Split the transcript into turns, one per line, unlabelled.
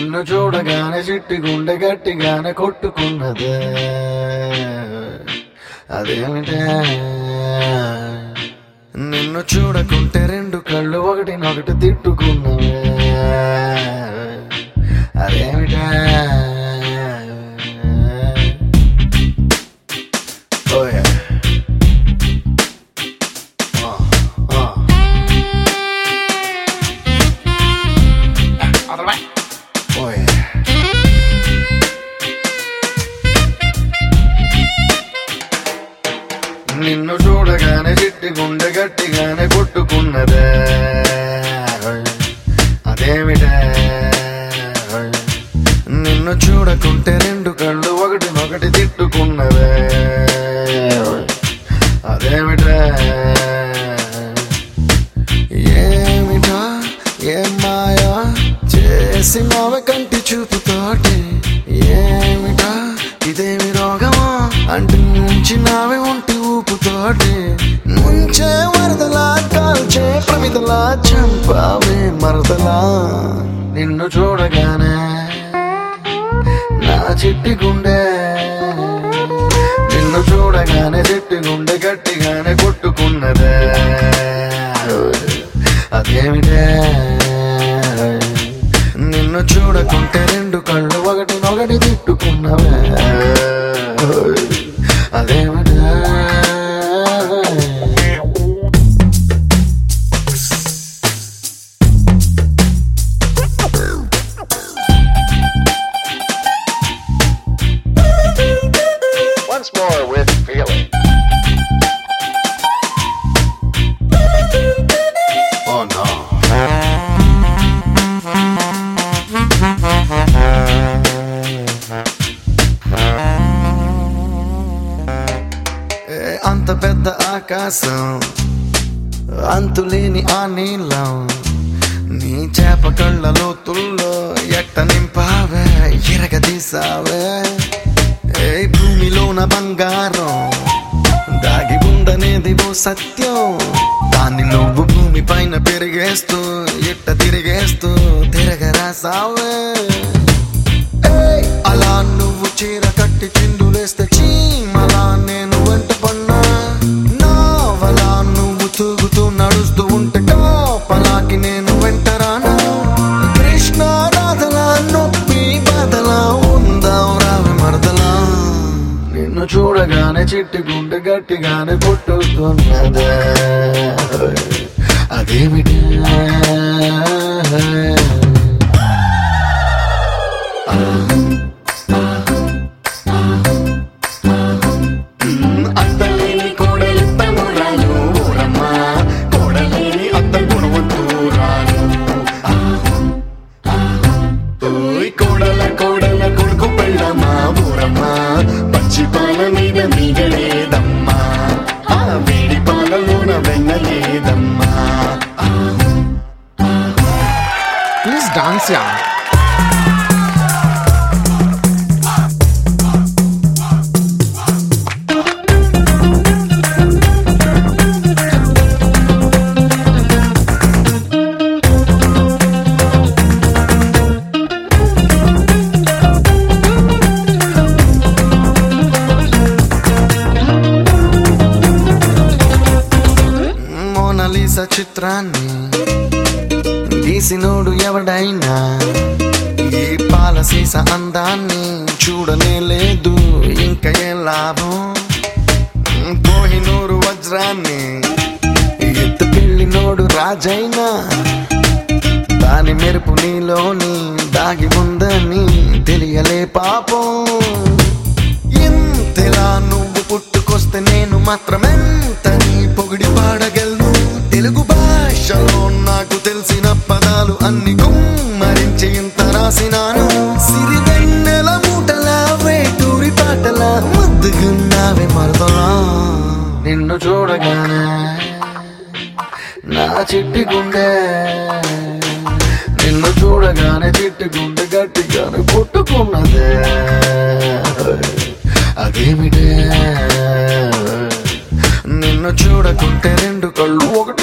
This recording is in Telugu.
నిన్ను చూడగానే చిట్టి గుండె గట్టిగానే కొట్టుకున్నదే అదేమిటే నిన్ను చూడకుంటే రెండు కళ్ళు ఒకటినొకటి తిట్టుకున్నవే అదేమిటే ఓయ్ ఆ, ఆ. ఓయ్ నిన్ను చూడగానే చిట్టి గుండె గట్టిగానే కొట్టుకున్నదే అదేమిటే నిన్ను చూడకుంటే రెండు కళ్ళు ఒకటినొకటి తిట్టుకున్నదే అదేమిటే ఏమిటా ఏం మాయా చేసినవ కంటి చూపుతోటి ఏమిటా ఇదేమి రోగమా అంటించినవి ఒంటి ఊపుతోటి ముంచే వరదలా కాల్చే ప్రమిదలా చంపావే మరదలా నిన్ను చూడగానే నా చిట్టి గుండె నిన్ను చూడగానే చెట్టు గుండె గట్టిగానే కొట్టుకున్నదే అదేమిటే నిన్ను చూడకుంటే రెండు కళ్ళు ఒకటినొకటి తిట్టుకున్నవే అదేమిటే
Once more with feeling.
Oh no. ఏ అంత పెద్ద ఆకాశం అంతులేని ఆ నీళ్ళం నీ చేప కళ్ళ లోతుల్లో ఎట్ట నింపావే ఎరగదీసావే ఏ భూమిలోన బంగారం దాగి ఉందనేది ఓ సత్యం దాన్ని నువ్వు భూమి పైన పెరిగేస్తూ ఇట్ట తిరిగేస్తూ తిరగరాసావే ఏయ్, అలా నువ్వు చీర కట్టి చిందులేస్తే చీమలా నేను వెంట పన్నా నావలా నువ్వు తూగుతూ నడుస్తూ ఉంటే కాపలాకి నేను వెంటరానా కృష్ణ రాధలా నొప్పి బాధలా ఉందాం రావి మరదలా నిన్ను చూడగానే చిట్టి గుండె గట్టిగానే కొట్టుతున్నదే అదేమిటి
అత్తలేని కోడలిత్తమురాలు ఊరమ్మ కోడలేని అత్త గుణవంతురాలు ఓయ్ కోడల కోడల కొడుకు పెళ్ళమ్మా ఊరమ్మ పచ్చి పాల మీద మీగలేదమ్మా ఆ వేడి పాలలోన వెన్నలేదమ్మా
ప్లీజ్ డాన్స్ యా
మోనలీసా చిత్రాన్ని గీసినోడు ఎవడైనా ఈ పాలసీస అందాన్ని చూడనే లేదు ఇంకా ఏ లాభం కోహినూరు వజ్రాన్ని ఎత్తుకెళ్ళినోడు రాజైనా దాని మెరుపు నీలోని దాగి ఉందని తెలియలే పాపం ఎంతలా నువ్వు పుట్టుకొస్తే నేను మాత్రమెంతని పొగిడి పాడగలను తెలుగు భాషలో నాకు తెలిసిన పదాలు అన్ని గుమ్మరించి ఇంత రాసినాను సిరివెన్నెల మూటలా వేటూరి పాటలా ముద్దుగున్నావే మరదలా నిన్ను చూడగానే నా చిట్టి గుండె నిన్ను చూడగానే చిట్టి గుండె గట్టిగానే కొట్టుకున్నదే అదేమిటే నిన్ను చూడకుంటే రెండు కళ్ళు ఒకటి